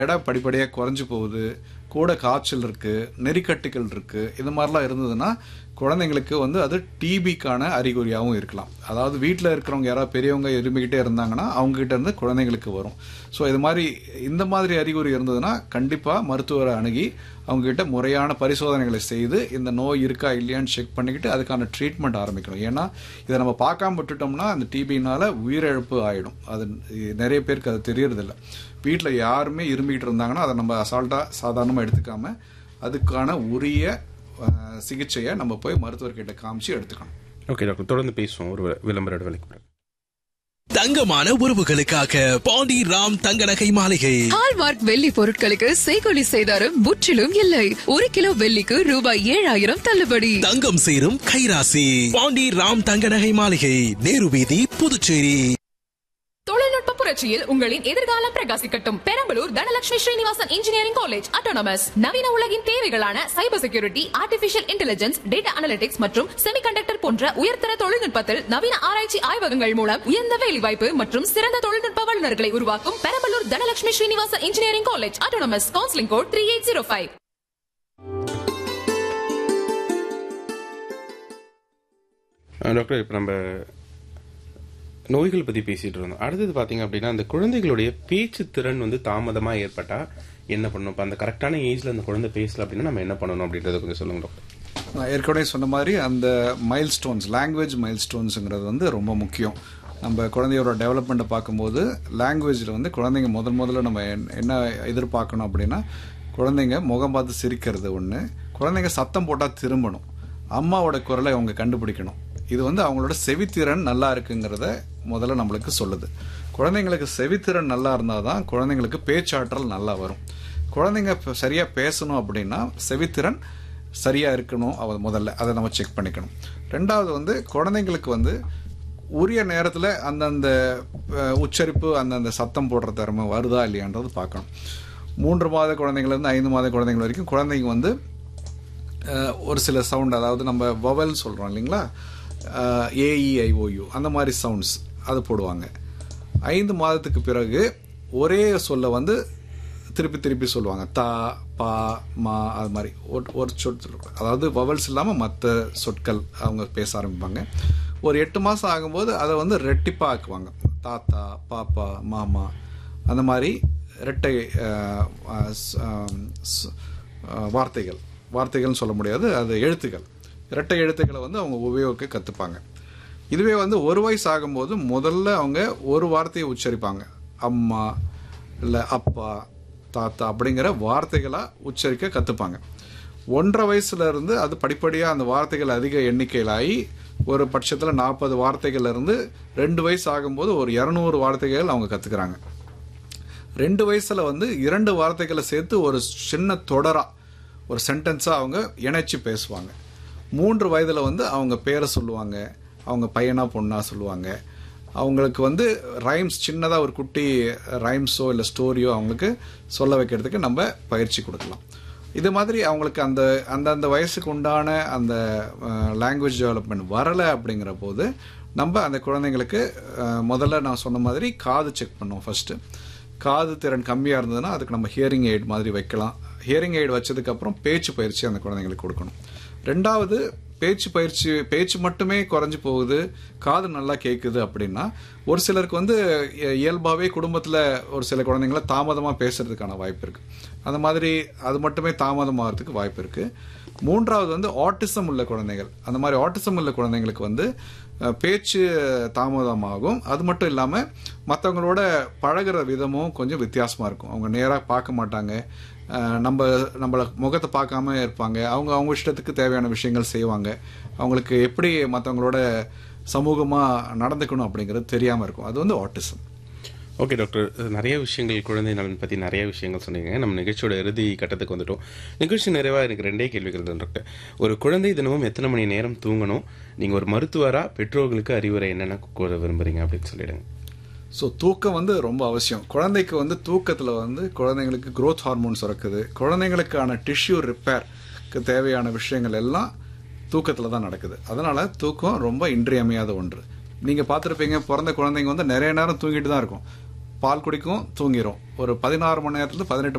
எடை படிப்படியாக குறைஞ்சு போகுது கூட காய்ச்சல் இருக்கு நெறிக்கட்டுகள் இருக்கு இது மாதிரிலாம் இருந்ததுன்னா குழந்தைங்களுக்கு வந்து அது டிபிக்கான அறிகுறியாகவும் இருக்கலாம் அதாவது வீட்டில் இருக்கிறவங்க யாராவது பெரியவங்க இருமிக்கிட்டே இருந்தாங்கன்னா அவங்க கிட்ட இருந்து குழந்தைங்களுக்கு வரும் ஸோ இது மாதிரி இந்த மாதிரி அறிகுறி இருந்ததுன்னா கண்டிப்பாக மருத்துவரை அணுகி அவங்க கிட்ட முறையான பரிசோதனைகளை செய்து இந்த நோய் இருக்கா இல்லையான்னு செக் பண்ணிக்கிட்டு அதுக்கான ட்ரீட்மெண்ட் ஆரம்பிக்கணும் ஏன்னா இதை நம்ம பார்க்காம விட்டுட்டோம்னா அந்த டிபினால உயிரிழப்பு ஆயிடும் அது நிறைய பேருக்கு அது தெரியறதில்ல வீட்டில் யாருமே இருமிக்கிட்டு இருந்தாங்கன்னா அதை நம்ம அசால்ட்டாக சாதாரணமாக எடுத்துக்காம அதுக்கான உரிய அஹ், சிகிச்சையை நம்ம போய் மருத்துவர்கிட்ட காமிச்சு எடுத்துக்கணும் ஓகே டாக்டர் தொடர்ந்து பேசுவோம் ஒரு விளம்பர இடைவெளிக்கு பிறகு தங்கமான உறவுகளுக்காக பாண்டி ராம் தங்க நகை மாளிகை ஹால்மார்க் வெள்ளி பொருட்களுக்கு செய்கொலி செய்தாரும் முற்றிலும் இல்லை ஒரு கிலோ வெள்ளிக்கு ரூபாய் ஏழாயிரம் தள்ளுபடி தங்கம் சேரும் கைராசி பாண்டி ராம் தங்க நகை மாளிகை நேரு வீதி புதுச்சேரி தொழில்நுட்ப புரட்சியில் உங்களின் எதிர்காலம் பிரகாசிக்கட்டும் Perambalur Dhanalakshmi Srinivasan engineering college autonomous நவீன உலகின் தேவைகளான cyber security artificial intelligence data analytics மற்றும் செமிகண்டக்டர் போன்ற உயர்தர தொழில்நுட்பத்தில் நவீன ஆராய்ச்சி ஆய்வகங்கள் மூலம் உயர்ந்த வேலைவாய்ப்பு மற்றும் சிறந்த தொழில்நுட்ப வல்லுநர்களை உருவாக்கும் Perambalur Dhanalakshmi Srinivasan engineering college autonomous counselling code three eight zero five அஹ் டாக்டர் இப்போ நம்ம நோய்கள் பற்றி பேசிட்டு இருந்தோம் அடுத்தது பார்த்தீங்க அப்படின்னா அந்த குழந்தைகளுடைய பேச்சு திறன் வந்து தாமதமாக ஏற்பட்டா என்ன பண்ணணும் இப்போ அந்த கரெக்டான ஏஜ்ல அந்த குழந்தை பேசல அப்படின்னா நம்ம என்ன பண்ணணும் அப்படின்றத கொஞ்சம் சொல்லுங்க டாக்டர் நான் ஏற்கனவே சொன்ன மாதிரி அந்த மைல் ஸ்டோன்ஸ் லாங்குவேஜ் மைல் ஸ்டோன்ஸுங்கிறது வந்து ரொம்ப முக்கியம் நம்ம குழந்தையோட டெவலப்மெண்ட்டை பார்க்கும்போது லாங்குவேஜில் வந்து குழந்தைங்க முதல் முதல்ல நம்ம என்ன- என்ன எதிர்பார்க்கணும் அப்படின்னா குழந்தைங்க முகம் பார்த்து சிரிக்கிறது ஒன்று குழந்தைங்க சத்தம் போட்டால் திரும்பணும் அம்மாவோட குரலை அவங்க கண்டுபிடிக்கணும் இது வந்து அவங்களோட செவித்திறன் நல்லா இருக்குங்கிறத முதல்ல நம்மளுக்கு சொல்லுது குழந்தைங்களுக்கு செவித்திறன் நல்லா இருந்தால் தான் குழந்தைங்களுக்கு பேச்சாற்றல் நல்லா வரும் குழந்தைங்க இப்ப சரியா பேசணும் அப்படின்னா செவித்திறன் சரியா இருக்கணும் அவ முதல்ல அதை நம்ம செக் பண்ணிக்கணும் ரெண்டாவது வந்து குழந்தைங்களுக்கு வந்து உரிய நேரத்தில் அந்தந்த அஹ், உச்சரிப்பு அந்தந்த சத்தம் போடுற திறமை வருதா இல்லையான்றது பார்க்கணும் மூன்று மாத குழந்தைங்கள்லேருந்து ஐந்து மாத குழந்தைங்கள் வரைக்கும் குழந்தைங்க வந்து அஹ், ஒரு சில சவுண்ட் அதாவது நம்ம வவல் சொல்கிறோம் இல்லைங்களா ஏஇஐஓயு அந்த மாதிரி சவுண்ட்ஸ் அது போடுவாங்க ஐந்து மாதத்துக்கு பிறகு ஒரே சொல்ல வந்து திருப்பி திருப்பி சொல்லுவாங்க தா பா மா அது மாதிரி ஒரு- ஒரு சொல் சொல்லுவாங்க. அதாவது வவல்ஸ் இல்லாமல் மற்ற சொற்கள் அவங்க பேச ஆரம்பிப்பாங்க ஒரு எட்டு மாதம் ஆகும்போது அதை வந்து ரெட்டிப்பாக ஆக்குவாங்க தாத்தா பாப்பா மாமா அந்த மாதிரி இரட்டை அஹ், அஹ், ஸ்- அஹ், ஸ்- அஹ், வார்த்தைகள் வார்த்தைகள்னு சொல்ல முடியாது அது எழுத்துக்கள் இரட்டை எழுத்துக்களை வந்து அவங்க உபயோகிக்க கற்றுப்பாங்க இதுவே வந்து ஒரு வயசு ஆகும்போது முதல்ல அவங்க ஒரு வார்த்தையை உச்சரிப்பாங்க அம்மா இல்லை அப்பா தாத்தா அப்படிங்கிற வார்த்தைகளாக உச்சரிக்க கற்றுப்பாங்க ஒன்றரை வயசுல இருந்து அது படிப்படியாக அந்த வார்த்தைகள் அதிக எண்ணிக்கையிலாகி ஒரு பட்சத்தில் நாற்பது வார்த்தைகள்ல இருந்து ரெண்டு வயசு ஆகும்போது ஒரு இரநூறு வார்த்தைகள் அவங்க கற்றுக்குறாங்க ரெண்டு வயசுல வந்து இரண்டு வார்த்தைகளை சேர்த்து ஒரு சின்ன தொடரா ஒரு சென்டென்ஸா அவங்க இணைச்சு பேசுவாங்க மூன்று வயதுல வந்து அவங்க பேரை சொல்லுவாங்க அவங்க பையனா பொண்ணா சொல்லுவாங்க அவங்களுக்கு வந்து ரைம்ஸ் சின்னதா ஒரு குட்டி ரைம்ஸோ இல்லை ஸ்டோரியோ அவங்களுக்கு சொல்ல வைக்கிறதுக்கு நம்ம பயிற்சி கொடுக்கலாம் இது மாதிரி அவங்களுக்கு அந்த அந்தந்த வயசுக்கு உண்டான அந்த லாங்குவேஜ் டெவலப்மெண்ட் வரலை அப்படிங்கிற போது நம்ம அந்த குழந்தைங்களுக்கு அஹ், முதல்ல நான் சொன்ன மாதிரி காது செக் பண்ணுவோம் ஃபர்ஸ்ட் காது திறன் கம்மியாக இருந்ததுன்னா அதுக்கு நம்ம ஹியரிங் எய்ட் மாதிரி வைக்கலாம் ஹியரிங் எய்ட் வச்சதுக்கப்புறம் பேச்சு பயிற்சி அந்த குழந்தைங்களுக்கு கொடுக்கணும் ரெண்டாவது பேச்சு பயிற்சி பேச்சு மட்டுமே குறைஞ்சு போகுது காது நல்லா கேட்குது அப்படின்னா ஒரு சிலருக்கு வந்து இய- இயல்பாவே குடும்பத்தில் ஒரு சில குழந்தைங்கள தாமதமாக பேசுறதுக்கான வாய்ப்பு இருக்கு அந்த மாதிரி அது மட்டுமே தாமதமாகறதுக்கு வாய்ப்பு இருக்கு மூன்றாவது வந்து ஆட்டிசம் உள்ள குழந்தைகள் அந்த மாதிரி ஆட்டிசம் உள்ள குழந்தைங்களுக்கு வந்து அஹ், பேச்சு தாமதமாகும் அது மட்டும் இல்லாமல் மற்றவங்களோட பழகுற விதமும் கொஞ்சம் வித்தியாசமாக இருக்கும் அவங்க நேராக பார்க்க மாட்டாங்க அஹ், நம்ம நம்மள முகத்தை பார்க்காம இருப்பாங்க அவங்க அவங்க இஷ்டத்துக்கு தேவையான விஷயங்கள் செய்வாங்க அவங்களுக்கு எப்படி மற்றவங்களோட சமூகமாக நடந்துக்கணும் அப்படிங்கிறது தெரியாமல் இருக்கும் அது வந்து ஆட்டிசம் ஓகே டாக்டர் நிறைய விஷயங்கள் குழந்தை நலன் பற்றி நிறைய விஷயங்கள் சொன்னீங்க நம்ம நிகழ்ச்சியோட இறுதி கட்டத்துக்கு வந்துட்டோம் நிகழ்ச்சி நிறைவாக எனக்கு ரெண்டே கேள்விகள் தான் டாக்டர் ஒரு குழந்தை தினமும் எத்தனை மணி நேரம் தூங்கணும் நீங்கள் ஒரு மருத்துவரா பெற்றோர்களுக்கு அறிவுரை என்னென்ன கூற விரும்புறீங்க அப்படின்னு சொல்லிடுங்க ஸோ தூக்கம் வந்து ரொம்ப அவசியம் குழந்தைக்கு வந்து தூக்கத்தில் வந்து குழந்தைங்களுக்கு growth ஹார்மோன் சுரக்குது குழந்தைங்களுக்கான டிஷ்யூ ரிப்பேர்க்கு தேவையான விஷயங்கள் எல்லாம் தூக்கத்தில் தான் நடக்குது அதனால தூக்கம் ரொம்ப இன்றியமையாத ஒன்று நீங்கள் பார்த்துருப்பீங்க பிறந்த குழந்தைங்க வந்து நிறைய நேரம் தூங்கிட்டு தான் இருக்கும் பால் குடிக்கும் தூங்கிரும் ஒரு பதினாறு மணி நேரத்துல பதினெட்டு